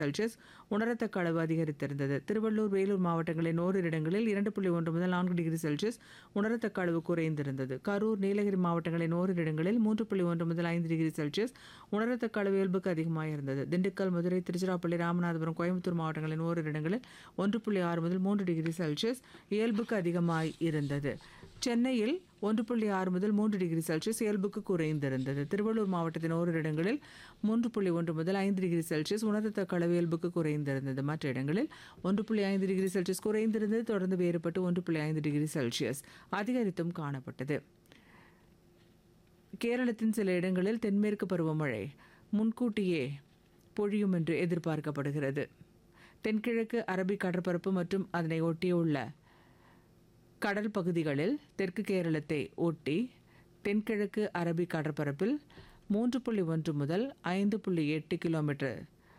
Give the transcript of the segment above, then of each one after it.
Celsius உணரத்தக்க அளவு அதிகரித்திருந்தது திருவள்ளூர் வேலூர் மாவட்டங்களின் ஓரிரு இடங்களில் இரண்டு புள்ளி ஒன்று முதல் நான்கு டிகிரி செல்சியஸ் உணரத்தக்க அளவு குறைந்திருந்தது கரூர் நீலகிரி மாவட்டங்களின் ஓரிரு இடங்களில் மூன்று புள்ளி ஒன்று முதல் ஐந்து டிகிரி செல்சியஸ் உணரத்தக்க அளவு இயல்புக்கு அதிகமாக இருந்தது திண்டுக்கல் மதுரை திருச்சிராப்பள்ளி ராமநாதபுரம் கோயம்புத்தூர் மாவட்டங்களின் ஓரிரு இடங்களில் ஒன்று புள்ளி ஆறு முதல் மூன்று டிகிரி செல்சியஸ் இயல்புக்கு அதிகமாய் இருந்தது சென்னையில் ஒன்று புள்ளி ஆறு முதல் மூன்று டிகிரி செல்சியஸ் இயல்புக்கு குறைந்திருந்தது திருவள்ளூர் மாவட்டத்தின் ஓரிரு இடங்களில் மூன்று புள்ளி ஒன்று முதல் ஐந்து டிகிரி செல்சியஸ் உணரத்தக்க அளவு இயல்புக்கு குறைந்திருந்தது மற்ற இடங்களில் ஒன்று புள்ளி ஐந்து டிகிரி செல்சியஸ் குறைந்திருந்தது தொடர்ந்து வேறுபட்டு ஒன்று புள்ளி ஐந்து டிகிரி செல்சியஸ் அதிகரித்தும் காணப்பட்டது கேரளத்தின் சில இடங்களில் தென்மேற்கு பருவமழை முன்கூட்டியே பொழியும் என்று எதிர்பார்க்கப்படுகிறது தென்கிழக்கு அரபிக் கடற்பரப்பு மற்றும் அதனை ஒட்டியுள்ள கடல் பகுதிகளில் தெற்கு கேரளத்தை ஒட்டி தென்கிழக்கு அரபிக் கடற்பரப்பில் மூன்று புள்ளி ஒன்று முதல் ஐந்து புள்ளி எட்டு கிலோமீட்டர்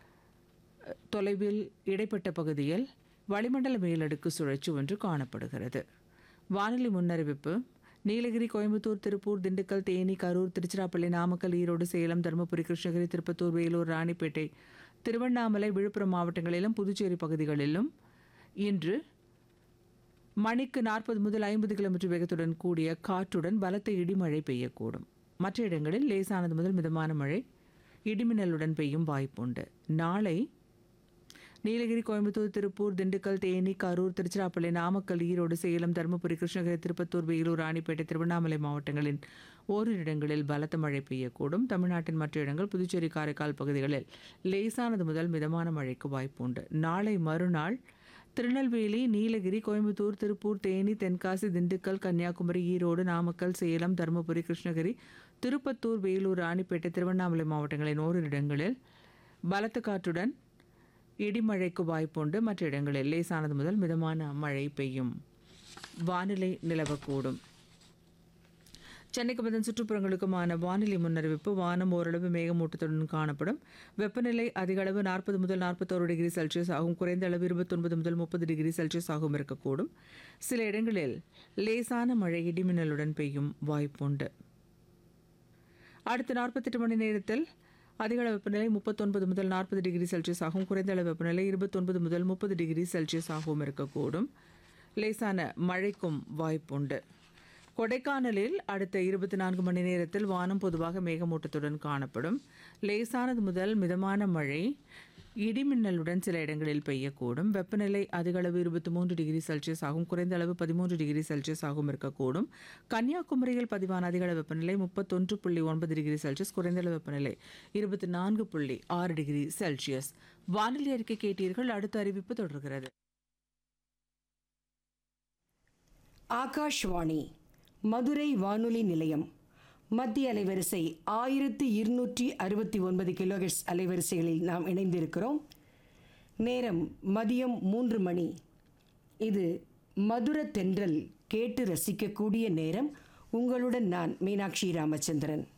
தொலைவில் இடைப்பட்ட பகுதியில் வளிமண்டல மேலடுக்கு சுழற்சி ஒன்று காணப்படுகிறது வானிலை முன்னறிவிப்பு நீலகிரி கோயம்புத்தூர் திருப்பூர் திண்டுக்கல் தேனி கரூர் திருச்சிராப்பள்ளி நாமக்கல் ஈரோடு சேலம் தருமபுரி கிருஷ்ணகிரி திருப்பத்தூர் வேலூர் ராணிப்பேட்டை திருவண்ணாமலை விழுப்புரம் மாவட்டங்களிலும் புதுச்சேரி பகுதிகளிலும் இன்று மணிக்கு நாற்பது முதல் ஐம்பது கிலோமீட்டர் வேகத்துடன் கூடிய காற்றுடன் பலத்த இடிமழை பெய்யக்கூடும் மற்ற இடங்களில் லேசானது முதல் மிதமான மழை இடிமின்னலுடன் பெய்யும் வாய்ப்புண்டு நாளை நீலகிரி கோயம்புத்தூர் திருப்பூர் திண்டுக்கல் தேனி கரூர் திருச்சிராப்பள்ளி நாமக்கல் ஈரோடு சேலம் தருமபுரி கிருஷ்ணகிரி திருப்பத்தூர் வேலூர் ராணிப்பேட்டை திருவண்ணாமலை மாவட்டங்களின் ஓரிரு இடங்களில் பலத்த மழை பெய்யக்கூடும் தமிழ்நாட்டின் மற்ற இடங்கள் புதுச்சேரி காரைக்கால் பகுதிகளில் லேசானது முதல் மிதமான மழைக்கு வாய்ப்புண்டு நாளை மறுநாள் திருநெல்வேலி நீலகிரி கோயம்புத்தூர் திருப்பூர் தேனி தென்காசி திண்டுக்கல் கன்னியாகுமரி ஈரோடு நாமக்கல் சேலம் தருமபுரி கிருஷ்ணகிரி திருப்பத்தூர் வேலூர் ராணிப்பேட்டை திருவண்ணாமலை மாவட்டங்களின் ஓரிரு இடங்களில் பலத்த காற்றுடன் இடிமழைக்கு வாய்ப்புண்டு மற்ற இடங்களில் லேசானது முதல் மிதமான மழை பெய்யும் வானிலை நிலவக்கூடும் சென்னைக்கு அதன் சுற்றுப்புறங்களுக்குமான வானிலை முன்னறிவிப்பு வானம் ஓரளவு மேகமூட்டத்துடன் காணப்படும் வெப்பநிலை அதிக அளவு நாற்பது முதல் நாற்பத்தோரு டிகிரி செல்சியஸ் ஆகும் குறைந்த அளவு இருபத்தொன்பது முதல் முப்பது டிகிரி செல்சியஸ் ஆகவும் இருக்கக்கூடும் சில இடங்களில் லேசான மழை இடிமின்னலுடன் பெய்யும் வாய்ப்புண்டு அடுத்த நாற்பத்தெட்டு மணி நேரத்தில் அதிக அளவு வெப்பநிலை முப்பத்தொன்பது முதல் நாற்பது டிகிரி செல்சியஸ் ஆகும் குறைந்த அளவு வெப்பநிலை இருபத்தொன்பது முதல் முப்பது டிகிரி செல்சியஸ் ஆகவும் இருக்கக்கூடும் லேசான மழைக்கும் வாய்ப்புண்டு கொடைக்கானலில் அடுத்த இருபத்தி நான்கு மணி நேரத்தில் வானம் பொதுவாக மேகமூட்டத்துடன் காணப்படும் லேசானது முதல் மிதமான மழை இடிமின்னலுடன் சில இடங்களில் பெய்யக்கூடும் வெப்பநிலை அதிக அளவு இருபத்தி மூன்று டிகிரி செல்சியஸ் ஆகும் குறைந்த அளவு பதிமூன்று டிகிரி செல்சியஸ் ஆகும் இருக்கக்கூடும் கன்னியாகுமரியில் பதிவான அதிக அளவு வெப்பநிலை முப்பத்தொன்று புள்ளி ஒன்பது டிகிரி செல்சியஸ் குறைந்த அளவு வெப்பநிலை இருபத்தி நான்கு புள்ளி ஆறு டிகிரி செல்சியஸ் வானிலை அறிக்கை கேட்டீர்கள் அடுத்த அறிவிப்பு தொடர்கிறது ஆகாஷ்வாணி மதுரை வானொலி நிலையம் மத்திய அலைவரிசை ஆயிரத்தி இருநூற்றி அறுபத்தி ஒன்பது கிலோஹெர்ட்ஸ் அலைவரிசைகளில் நாம் இணைந்திருக்கிறோம் நேரம் மதியம் மூன்று மணி இது மதுர தென்றல் கேட்டு ரசிக்கக்கூடிய நேரம் உங்களுடன் நான் மீனாட்சி ராமச்சந்திரன்